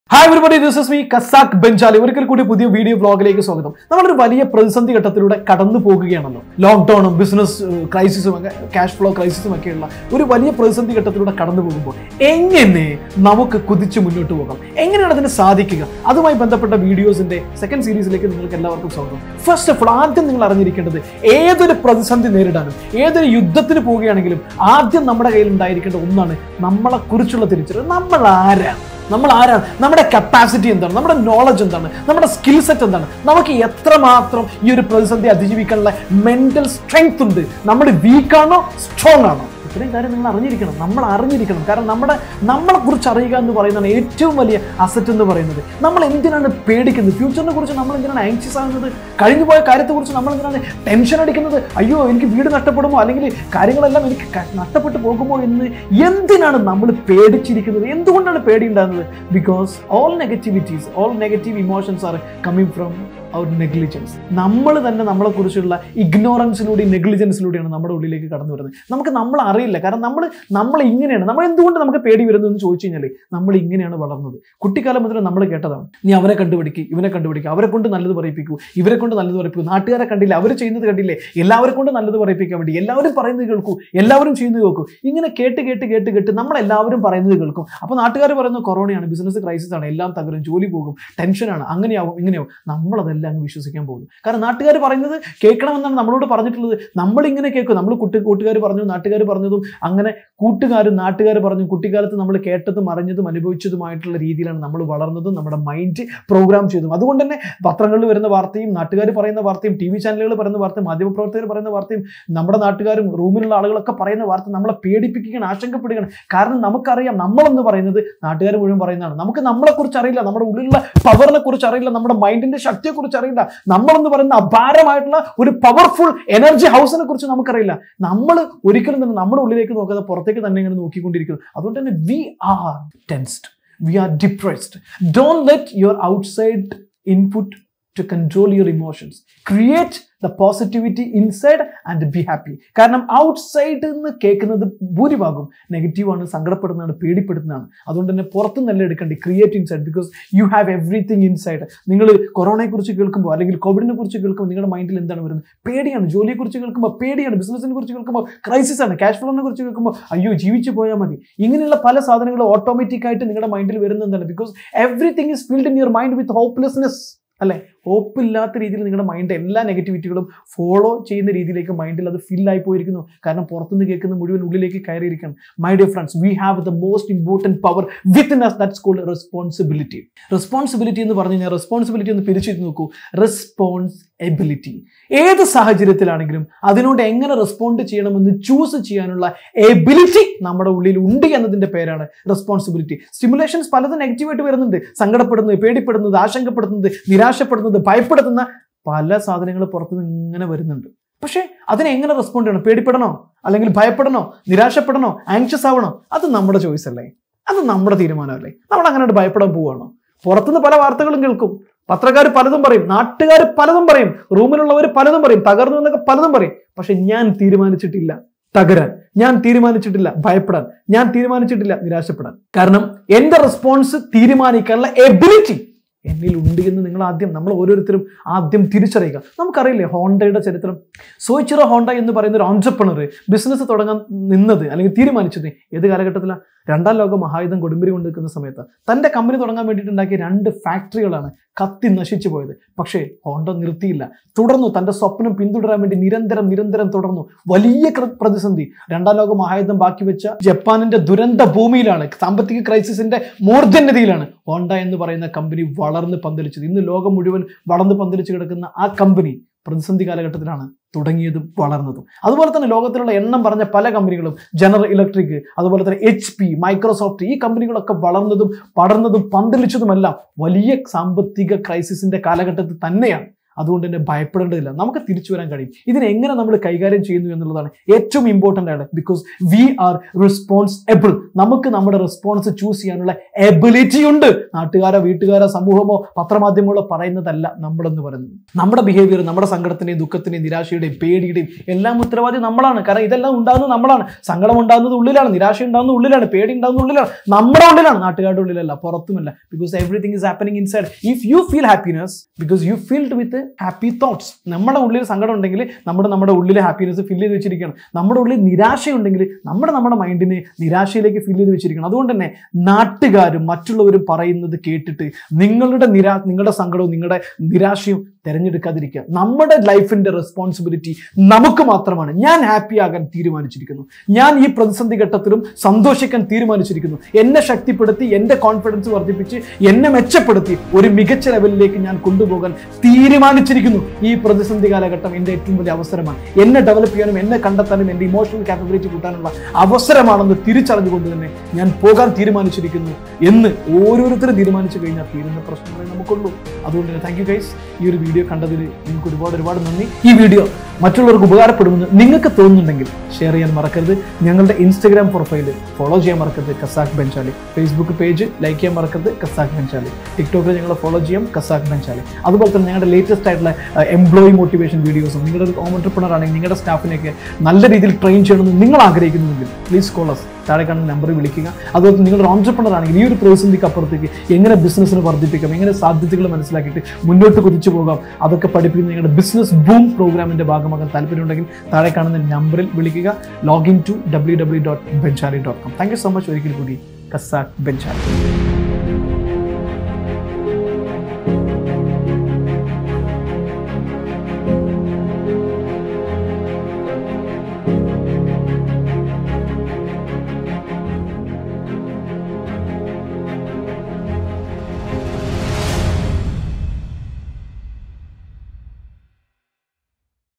hi everybody this is me കസാക്ക് ബെഞ്ചാലി ഒരിക്കൽ കൂടി പുതിയ വീഡിയോ ബ്ലോഗിലേക്ക് സ്വാഗതം നമ്മളൊരു വലിയ പ്രതിസന്ധി ഘട്ടത്തിലൂടെ കടന്നു പോകുകയാണല്ലോ ലോക്ക്ഡൌണും ബിസിനസ് ക്രൈസിസും ഒക്കെ ക്യാഷ് ഫ്ലോ ക്രൈസിസും ഒക്കെയുള്ള ഒരു വലിയ പ്രതിസന്ധി ഘട്ടത്തിലൂടെ കടന്നു പോകുമ്പോൾ എങ്ങനെ നമുക്ക് കുതിച്ച് മുന്നോട്ട് പോകാം എങ്ങനെയാണ് അതിന് സാധിക്കുക അതുമായി ബന്ധപ്പെട്ട വീഡിയോസിന്റെ സെക്കൻഡ് സീരീസിലേക്ക് നിങ്ങൾക്ക് എല്ലാവർക്കും സ്വാഗതം ഫസ്റ്റ് ഓഫ് ഓൾ ആദ്യം നിങ്ങൾ അറിഞ്ഞിരിക്കേണ്ടത് ഏതൊരു പ്രതിസന്ധി നേരിടാനും ഏതൊരു യുദ്ധത്തിന് പോവുകയാണെങ്കിലും ആദ്യം നമ്മുടെ കയ്യിൽ ഉണ്ടായിരിക്കേണ്ട ഒന്നാണ് നമ്മളെ കുറിച്ചുള്ള തിരിച്ചറിവ് നമ്മൾ ആരാണ് നമ്മൾ ആരാണ് നമ്മുടെ കപ്പാസിറ്റി എന്താണ് നമ്മുടെ നോളജ് എന്താണ് നമ്മുടെ സ്കിൽ സെറ്റ് എന്താണ് നമുക്ക് എത്രമാത്രം ഈ ഒരു പ്രതിസന്ധി അതിജീവിക്കാനുള്ള മെന്റൽ സ്ട്രെങ്ത് ഉണ്ട് നമ്മൾ വീക്കാണോ സ്ട്രോങ് ആണോ ഇത്രയും കാര്യം നിങ്ങൾ അറിഞ്ഞിരിക്കണം നമ്മൾ അറിഞ്ഞിരിക്കണം കാരണം നമ്മുടെ നമ്മളെ കുറിച്ച് അറിയുക എന്ന് പറയുന്നതാണ് ഏറ്റവും വലിയ അസറ്റ് എന്ന് പറയുന്നത് നമ്മൾ എന്തിനാണ് പേടിക്കുന്നത് ഫ്യൂച്ചറിനെ കുറിച്ച് നമ്മൾ എന്തിനാണ് ആങ്ഷ്യസ് ആകുന്നത് കഴിഞ്ഞു പോയ കാര്യത്തെക്കുറിച്ച് നമ്മൾ എന്തിനാണ് ടെൻഷൻ അടിക്കുന്നത് അയ്യോ എനിക്ക് വീട് നഷ്ടപ്പെടുമോ അല്ലെങ്കിൽ കാര്യങ്ങളെല്ലാം എനിക്ക് ക- നഷ്ടപ്പെട്ടു പോകുമോ എന്ന് എന്തിനാണ് നമ്മൾ പേടിച്ചിരിക്കുന്നത് എന്തുകൊണ്ടാണ് പേടി ഉണ്ടാകുന്നത് because all negativities all negative emotions are coming from our negligence നമ്മൾ തന്നെ നമ്മളെക്കുറിച്ചുള്ള ഇഗ്നോറൻസിലൂടെയും നെഗ്ലിജൻസിലൂടെയാണ് നമ്മുടെ ഉള്ളിലേക്ക് കടന്നു വരുന്നത് നമുക്ക് നമ്മൾ അറിയില്ല കാരണം നമ്മൾ നമ്മൾ ഇങ്ങനെയാണ് നമ്മൾ എന്തുകൊണ്ട് നമുക്ക് പേടി വരുന്നു എന്ന് ചോദിച്ചു കഴിഞ്ഞാൽ നമ്മൾ ഇങ്ങനെയാണ് വളർന്നത് കുട്ടിക്കാലം മുതൽ നമ്മൾ കേട്ടതാണ് നീ അവനെ കണ്ടുപിടിക്കുക ഇവനെ കണ്ടുപിടിക്കുക അവരെ കൊണ്ട് നല്ലത് പറയിപ്പിക്കൂ ഇവരെ കൊണ്ട് നല്ലത് പറയിപ്പിക്കൂ നാട്ടുകാരെ കണ്ടില്ല അവർ ചെയ്യുന്നത് കണ്ടില്ലേ എല്ലാവരെ കൊണ്ട് നല്ലത് പറയിപ്പിക്കാൻ വേണ്ടി എല്ലാവരും പറയുന്നത് കേൾക്കൂ എല്ലാവരും ചെയ്യുന്നത് കേൾക്കൂ ഇങ്ങനെ കേട്ട് കേട്ട് കേട്ട് കേട്ട് നമ്മൾ എല്ലാവരും പറയുന്നത് കേൾക്കും അപ്പോൾ നാട്ടുകാർ പറയുന്നത് കൊറോണയാണ് ബിസിനസ് ക്രൈസിസ് ആണ് എല്ലാം തകരും ജോലി പോകും ടെൻഷനാണ് അങ്ങനെയാവും ഇങ്ങനെയാവും നമ്മളതെല്ലാം അങ്ങ് വിശ്വസിക്കാൻ പോകുന്നു കാരണം നാട്ടുകാർ പറയുന്നത് കേൾക്കണമെന്നാണ് നമ്മളോട് പറഞ്ഞിട്ടുള്ളത് നമ്മളിങ്ങനെ കേൾക്കും നമ്മൾ കുട്ടി കൂട്ടുകാർ പറഞ്ഞു നാട്ടുകാർ പറഞ്ഞതും അങ്ങനെ കൂട്ടുകാരും നാട്ടുകാർ പറഞ്ഞു കുട്ടിക്കാലത്ത് നമ്മൾ കേട്ടതും അറിഞ്ഞതും അനുഭവിച്ചതുമായിട്ടുള്ള രീതിയിലാണ് നമ്മൾ വളർന്നതും നമ്മുടെ മൈൻഡ് പ്രോഗ്രാം ചെയ്തതും അതുകൊണ്ട് തന്നെ പത്രങ്ങളിൽ വരുന്ന വാർത്തയും നാട്ടുകാർ പറയുന്ന വാർത്തയും ടി വി ചാനലുകൾ പറയുന്ന വാർത്തയും മാധ്യമപ്രവർത്തകർ പറയുന്ന വാർത്തയും നമ്മുടെ നാട്ടുകാരും റൂമിലുള്ള ആളുകളൊക്കെ പറയുന്ന വാർത്ത നമ്മളെ പേടിപ്പിക്കുകയാണ് ആശങ്കപ്പെടുകയാണ് കാരണം നമുക്കറിയാം നമ്മളെന്ന് പറയുന്നത് നാട്ടുകാർ മുഴുവൻ പറയുന്നതാണ് നമുക്ക് നമ്മളെ കുറിച്ച് അറിയില്ല നമ്മുടെ ഉള്ളിലുള്ള പവറിനെ കുറിച്ച് അറിയില്ല നമ്മുടെ മൈൻഡിന്റെ ശക്തിയെ കുറിച്ച് അറിയില്ല നമ്മളെന്ന് പറയുന്ന അപാരമായിട്ടുള്ള ഒരു പവർഫുൾ എനർജി ഹൗസിനെ കുറിച്ച് നമുക്കറിയില്ല നമ്മൾ ഒരിക്കലും തന്നെ നമ്മുടെ ഉള്ളിലേക്ക് നോക്കാതെ പുറത്തേക്ക് തന്നെ ഇങ്ങനെ നോക്കിക്കൊണ്ടിരിക്കുന്നു അതുകൊണ്ട് തന്നെ we are tensed we are depressed don't let your outside input to control your emotions create the positivity inside and be happy കാരണം ഔട്ട്സൈഡ് നിന്ന് കേൾക്കുന്നത് ഭൂരിഭാഗം നെഗറ്റീവാണ് സങ്കടപ്പെടുന്നതാണ് പേടിപ്പെടുന്നതാണ് അതുകൊണ്ട് തന്നെ പുറത്തു നല്ല എടുക്കേണ്ടി create inside because you have everything inside നിങ്ങൾ കൊറോണയെക്കുറിച്ച് കേൾക്കുമ്പോൾ അല്ലെങ്കിൽ കോവിഡിനെ കുറിച്ച് കേൾക്കുമ്പോൾ നിങ്ങളുടെ മൈൻഡിൽ എന്താണ് വരുന്നത് പേടിയാണ് ജോലിയെക്കുറിച്ച് കേൾക്കുമ്പോൾ പേടിയാണ് ബിസിനസിനെ കുറിച്ച് കേൾക്കുമ്പോൾ ക്രൈസിസ് ആണ് ക്യാഷ് ഫ്ലോനെ കുറിച്ച് കേൾക്കുമ്പോൾ അയ്യോ ജീവിച്ചു പോയാൽ മതി ഇങ്ങനെയുള്ള പല സാധനങ്ങളും ഓട്ടോമാറ്റിക് ആയിട്ട് നിങ്ങളുടെ മൈൻഡിൽ വരുന്നത് എന്താണ് because everything is filled in your mind with hopelessness അല്ലെ ഹോപ്പില്ലാത്ത രീതിയിൽ നിങ്ങളുടെ മൈൻഡ് എല്ലാ നെഗറ്റിവിറ്റികളും ഫോളോ ചെയ്യുന്ന രീതിയിലേക്ക് മൈൻഡിൽ അത് ഫില്ലായി പോയിരിക്കുന്നു കാരണം പുറത്തുനിന്ന് കേൾക്കുന്ന മുഴുവൻ ഉള്ളിലേക്ക് കയറിയിരിക്കണം my dear friends we have the most important power within us that's called responsibility responsibility എന്ന് പറഞ്ഞു കഴിഞ്ഞാൽ റെസ്പോൺസിബിലിറ്റി ഒന്ന് പിരിച്ചു നോക്കൂ റെസ്പോൺസ് എബിലിറ്റി ഏത് സാഹചര്യത്തിലാണെങ്കിലും അതിനോട് എങ്ങനെ റെസ്പോണ്ട് ചെയ്യണമെന്ന് ചൂസ് ചെയ്യാനുള്ള എബിലിറ്റി നമ്മുടെ ഉള്ളിൽ ഉണ്ട് എന്നതിന്റെ പേരാണ് റെസ്പോൺസിബിലിറ്റി സ്റ്റിമുലേഷൻസ് പലതും നെഗറ്റീവായിട്ട് വരുന്നുണ്ട് സങ്കടപ്പെടുന്നത് പേടിപ്പെടുന്നത് ആശങ്കപ്പെടുന്നത് നിരാശപ്പെടുന്നത് ഭയപ്പെടുത്തുന്ന പല സാധനങ്ങൾ പുറത്തുനിന്ന് ഇങ്ങനെ വരുന്നുണ്ട് പക്ഷേ അതിനെ എങ്ങനെ റെസ്പോണ്ട് ചെയ്യണം പേടിപ്പെടണോ അല്ലെങ്കിൽ ഭയപ്പെടണോ നിരാശപ്പെടണോ ആങ്ഷ്യസ് ആവണോ അത് നമ്മുടെ ചോയ്സ് അല്ലേ അത് നമ്മുടെ തീരുമാനമല്ലേ നമ്മൾ അങ്ങനെ ഭയപ്പെടാൻ പോവുകയാണോ പുറത്തുനിന്ന് പല വാർത്തകളും കേൾക്കും പത്രക്കാർ പലതും പറയും നാട്ടുകാർ പലതും പറയും റൂമിലുള്ളവർ പലതും പറയും തകർന്നു എന്നൊക്കെ പലതും പറയും പക്ഷെ ഞാൻ തീരുമാനിച്ചിട്ടില്ല തകരാൻ ഞാൻ തീരുമാനിച്ചിട്ടില്ല ഭയപ്പെടാൻ ഞാൻ തീരുമാനിച്ചിട്ടില്ല നിരാശപ്പെടാൻ കാരണം എന്റെ റെസ്പോൺസ് തീരുമാനിക്കാനുള്ള എബിലിറ്റി എന്നിൽ ഉണ്ട് എന്ന് നിങ്ങൾ ആദ്യം നമ്മൾ ഓരോരുത്തരും ആദ്യം തിരിച്ചറിയുക നമുക്കറിയില്ലേ ഹോണ്ടയുടെ ചരിത്രം സോയിച്ചിറോ ഹോണ്ട എന്ന് പറയുന്ന ഒരു ഓൺട്രപ്രണർ ബിസിനസ് തുടങ്ങാൻ നിന്നത് അല്ലെങ്കിൽ തീരുമാനിച്ചത് ഏത് കാലഘട്ടത്തിലാണ് രണ്ടാം ലോക മഹായുധം കൊടുമ്പിരി കൊണ്ട് നിൽക്കുന്ന സമയത്ത് തന്റെ കമ്പനി തുടങ്ങാൻ വേണ്ടിയിട്ട് ഉണ്ടാക്കിയ രണ്ട് ഫാക്ടറികളാണ് കത്തി നശിച്ചു പോയത് പക്ഷേ ഹോണ്ട നിർത്തിയില്ല തുടർന്നു തന്റെ സ്വപ്നം പിന്തുടരാൻ വേണ്ടി നിരന്തരം നിരന്തരം തുടർന്നു വലിയ ക്ര- പ്രതിസന്ധി രണ്ടാം ലോക മഹായുദ്ധം ബാക്കി വെച്ച ജപ്പാനിന്റെ ദുരന്ത ഭൂമിയിലാണ് സാമ്പത്തിക ക്രൈസിസിന്റെ മൂർധന്യതയിലാണ് ഹോണ്ട എന്ന് പറയുന്ന കമ്പനി വളർന്ന് പന്തലിച്ചത് ഇന്ന് ലോകം മുഴുവൻ വളർന്ന് പന്തലിച്ച് കിടക്കുന്ന ആ കമ്പനി പ്രതിസന്ധി കാലഘട്ടത്തിലാണ് തുടങ്ങിയതും വളർന്നതും അതുപോലെ തന്നെ ലോകത്തിലുള്ള എണ്ണം പറഞ്ഞ പല കമ്പനികളും ജനറൽ ഇലക്ട്രിക് അതുപോലെ തന്നെ എച്ച് പി മൈക്രോസോഫ്റ്റ് ഈ കമ്പനികളൊക്കെ വളർന്നതും പടർന്നതും പന്തലിച്ചതുമെല്ലാം വലിയ സാമ്പത്തിക ക്രൈസിസിന്റെ കാലഘട്ടത്തിൽ തന്നെയാണ് അതുകൊണ്ട് തന്നെ ഭയപ്പെടേണ്ടതില്ല നമുക്ക് തിരിച്ചു വരാൻ കഴിയും ഇതിനെ എങ്ങനെ നമ്മൾ കൈകാര്യം ചെയ്യുന്നു എന്നുള്ളതാണ് ഏറ്റവും ഇമ്പോർട്ടൻ്റ് ആണ് ബിക്കോസ് വി ആർ റെസ്പോൺസിബിൾ നമുക്ക് നമ്മുടെ റെസ്പോൺസ് ചൂസ് ചെയ്യാനുള്ള എബിലിറ്റി ഉണ്ട് നാട്ടുകാരോ വീട്ടുകാരോ സമൂഹമോ പത്രമാധ്യമങ്ങളോ പറയുന്നതല്ല നമ്മളെന്ന് പറയുന്നത് നമ്മുടെ ബിഹേവിയർ നമ്മുടെ സങ്കടത്തിന്റെയും ദുഃഖത്തിന്റെയും നിരാശയുടെയും പേടിയുടെയും എല്ലാം ഉത്തരവാദി നമ്മളാണ് കാരണം ഇതെല്ലാം ഉണ്ടാകുന്നത് നമ്മളാണ് സങ്കടം ഉണ്ടാകുന്നത് ഉള്ളിലാണ് നിരാശ ഉണ്ടാകുന്നത് ഉള്ളിലാണ് പേടി ഉണ്ടാകുന്നത് ഉള്ളിലാണ് നമ്മുടെ ഉള്ളിലാണ് നാട്ടുകാരുടെ ഉള്ളിലല്ല പുറത്തുമല്ല because everything is happening inside if you feel happiness because you filled with happy thoughts നമ്മുടെ ഉള്ളിൽ സങ്കടം ഉണ്ടെങ്കിൽ നമ്മുടെ നമ്മുടെ ഉള്ളിലെ ഹാപ്പിനെസ് ഫിൽ ചെയ്ത് വെച്ചിരിക്കണം നമ്മുടെ ഉള്ളിൽ നിരാശയുണ്ടെങ്കിൽ നമ്മുടെ നമ്മുടെ മൈൻഡിനെ നിരാശയിലേക്ക് ഫിൽ ചെയ്ത് വെച്ചിരിക്കണം അതുകൊണ്ട് തന്നെ നാട്ടുകാരും മറ്റുള്ളവരും പറയുന്നത് കേട്ടിട്ട് നിങ്ങളുടെ നിരാ നിങ്ങളുടെ സങ്കടവും നിങ്ങളുടെ നിരാശയും തിരഞ്ഞെടുക്കാതിരിക്കുക നമ്മുടെ ലൈഫിന്റെ റെസ്പോൺസിബിലിറ്റി നമുക്ക് മാത്രമാണ് ഞാൻ ഹാപ്പി ആകാൻ തീരുമാനിച്ചിരിക്കുന്നു ഞാൻ ഈ പ്രതിസന്ധി ഘട്ടത്തിലും സന്തോഷിക്കാൻ തീരുമാനിച്ചിരിക്കുന്നു എന്നെ ശക്തിപ്പെടുത്തി എൻ്റെ കോൺഫിഡൻസ് വർദ്ധിപ്പിച്ച് എന്നെ മെച്ചപ്പെടുത്തി ഒരു മികച്ച ലെവലിലേക്ക് ഞാൻ കൊണ്ടുപോകാൻ തീരുമാനിച്ചിരിക്കുന്നു ഈ പ്രതിസന്ധി കാലഘട്ടം എൻ്റെ ഏറ്റവും വലിയ അവസരമാണ് എന്നെ ഡെവലപ്പ് ചെയ്യാനും എന്നെ കണ്ടെത്താനും എൻ്റെ ഇമോഷണൽ കാപ്പബിലിറ്റി കൂട്ടാനുള്ള അവസരമാണെന്ന് തിരിച്ചറിഞ്ഞുകൊണ്ട് തന്നെ ഞാൻ പോകാൻ തീരുമാനിച്ചിരിക്കുന്നു എന്ന് ഓരോരുത്തരും തീരുമാനിച്ചു കഴിഞ്ഞാൽ തീരുന്ന പ്രശ്നങ്ങളെ നമുക്കുള്ളൂ അതുകൊണ്ട് തന്നെ താങ്ക് യു ഗൈസ് ഈ ഒരു വീഡിയോ കണ്ടതിൽ നിങ്ങൾക്ക് ഒരുപാട് ഒരുപാട് നന്ദി ഈ വീഡിയോ മറ്റുള്ളവർക്ക് ഉപകാരപ്പെടുമെന്ന് നിങ്ങൾക്ക് തോന്നുന്നുണ്ടെങ്കിൽ ഷെയർ ചെയ്യാൻ മറക്കരുത് ഞങ്ങളുടെ ഇൻസ്റ്റഗ്രാം പ്രൊഫൈല് ഫോളോ ചെയ്യാൻ മറക്കരുത് കസാഖ് ബെഞ്ചാലി ഫേസ്ബുക്ക് പേജ് ലൈക്ക് ചെയ്യാൻ മറക്കരുത് കസാഖ് ബെഞ്ചാലി ടിക്ടോക്കിൽ ഞങ്ങൾ ഫോളോ ചെയ്യാം കസാഖ് ബെഞ്ചാലി അതുപോലെ തന്നെ ഞങ്ങളുടെ ലേറ്റസ്റ്റ് ആയിട്ടുള്ള എംപ്ലോയി മോട്ടിവേഷൻ വീഡിയോസും നിങ്ങളുടെ ഒരു ഓമൻറ്റർപ്രണർ ആണെങ്കിൽ നിങ്ങളുടെ സ്റ്റാഫിനെയൊക്കെ നല്ല രീതിയിൽ ട്രെയിൻ ചെയ്യണമെന്ന് നിങ്ങൾ ആഗ്രഹിക്കുന്നുവെങ്കിൽ പ്ലീസ് കോളസ് താഴെ കാണുന്ന നമ്പറിൽ വിളിക്കുക അതുപോലെ തന്നെ നിങ്ങളുടെ ഓൺടർപ്രണർ ആണെങ്കിൽ ഈ ഒരു പ്രതിസന്ധിക്ക് അപ്പുറത്തേക്ക് എങ്ങനെ ബിസിനസ്സിന് വർദ്ധിപ്പിക്കാം എങ്ങനെ സാധ്യതകൾ മനസ്സിലാക്കിയിട്ട് മുന്നോട്ട് കുതിച്ചു പോകാം അതൊക്കെ പഠിപ്പിക്കുന്ന നിങ്ങളുടെ ബിസിനസ് ബൂം പ്രോഗ്രാമിന്റെ ഭാഗമാകാൻ താല്പര്യമുണ്ടെങ്കിൽ താഴെ കാണുന്ന നമ്പറിൽ വിളിക്കുക login to W W dot ബെഞ്ചാലി dot com thank you so much ഒരിക്കൽ കൂടി കസാഖ് ബെഞ്ചാലി